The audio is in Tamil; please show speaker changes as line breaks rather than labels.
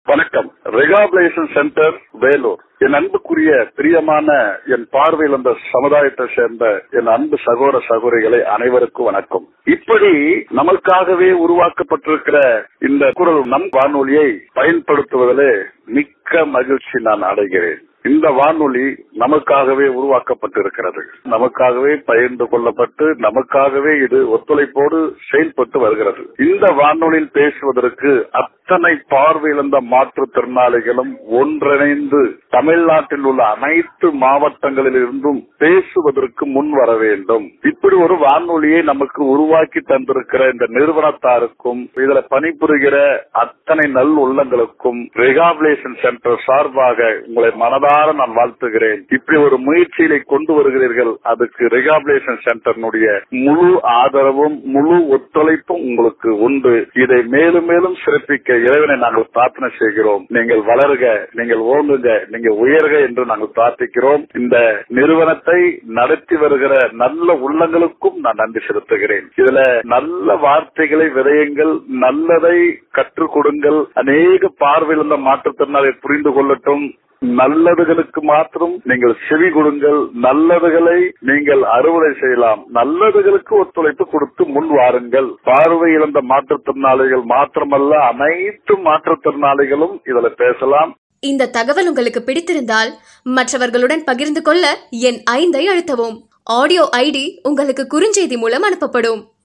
வணக்கம் ரெகாபிலேஷன் சென்டர் வேலூர் என் அன்புக்குரிய பிரியமான என் பார்வையில் அந்த சமுதாயத்தை சேர்ந்த என் அன்பு சகோதர சகோதரிகளை அனைவருக்கும் வணக்கம் இப்படி நமக்காகவே உருவாக்கப்பட்டிருக்கிற இந்த குரல் நம் வானொலியை பயன்படுத்துவதிலே மிக்க மகிழ்ச்சி நான் அடைகிறேன் இந்த வானொலி நமக்காகவே உருவாக்கப்பட்டிருக்கிறது நமக்காகவே பகிர்ந்து கொள்ளப்பட்டு நமக்காகவே இது ஒத்துழைப்போடு செயல்பட்டு வருகிறது இந்த வானொலியில் பேசுவதற்கு அத்தனை பார்வையிழந்த மாற்றுத்திறனாளிகளும் ஒன்றிணைந்து தமிழ்நாட்டில் உள்ள அனைத்து மாவட்டங்களில் இருந்தும் பேசுவதற்கு முன் வர வேண்டும் இப்படி ஒரு வானொலியை நமக்கு உருவாக்கி தந்திருக்கிற இந்த நிறுவனத்தாருக்கும் இதுல பணிபுரிகிற அத்தனை நல் உள்ளங்களுக்கும் ரெகாபிலேஷன் சென்டர் சார்பாக உங்களை மனதார நான் வாழ்த்துகிறேன் இப்படி ஒரு முயற்சியிலை கொண்டு வருகிறீர்கள் அதுக்கு ரெகாபிலேஷன் சென்டர்னுடைய முழு ஆதரவும் முழு ஒத்துழைப்பும் உங்களுக்கு உண்டு இதை மேலும் மேலும் சிறப்பிக்க இறைவனை நாங்கள் பிரார்த்தனை செய்கிறோம் நீங்கள் வளருக நீங்கள் ஓங்குங்க நீங்க உயர்க என்று நாங்கள் பிரார்த்திக்கிறோம் இந்த நிறுவனத்தை நடத்தி வருகிற நல்ல உள்ளங்களுக்கும் நான் நன்றி செலுத்துகிறேன் இதுல நல்ல வார்த்தைகளை விதையுங்கள் நல்லதை கற்றுக் கொடுங்கள் அநேக பார்வையிழந்த மாற்றுத்திறனாளை புரிந்து கொள்ளட்டும் நல்லதுகளுக்கு மாத்திரம் நீங்கள் செவி கொடுங்கள் நல்லதுகளை நீங்கள் அறுவடை செய்யலாம் நல்லதுகளுக்கு ஒத்துழைப்பு கொடுத்து முன் வாருங்கள் பார்வை இழந்த மாற்றுத்திறனாளிகள் மாத்திரமல்ல அனைத்து மாற்றுத்திறனாளிகளும் இதுல பேசலாம்
இந்த தகவல் உங்களுக்கு பிடித்திருந்தால் மற்றவர்களுடன் பகிர்ந்து கொள்ள என் ஐந்தை அழுத்தவும் ஆடியோ ஐடி உங்களுக்கு குறுஞ்செய்தி மூலம் அனுப்பப்படும்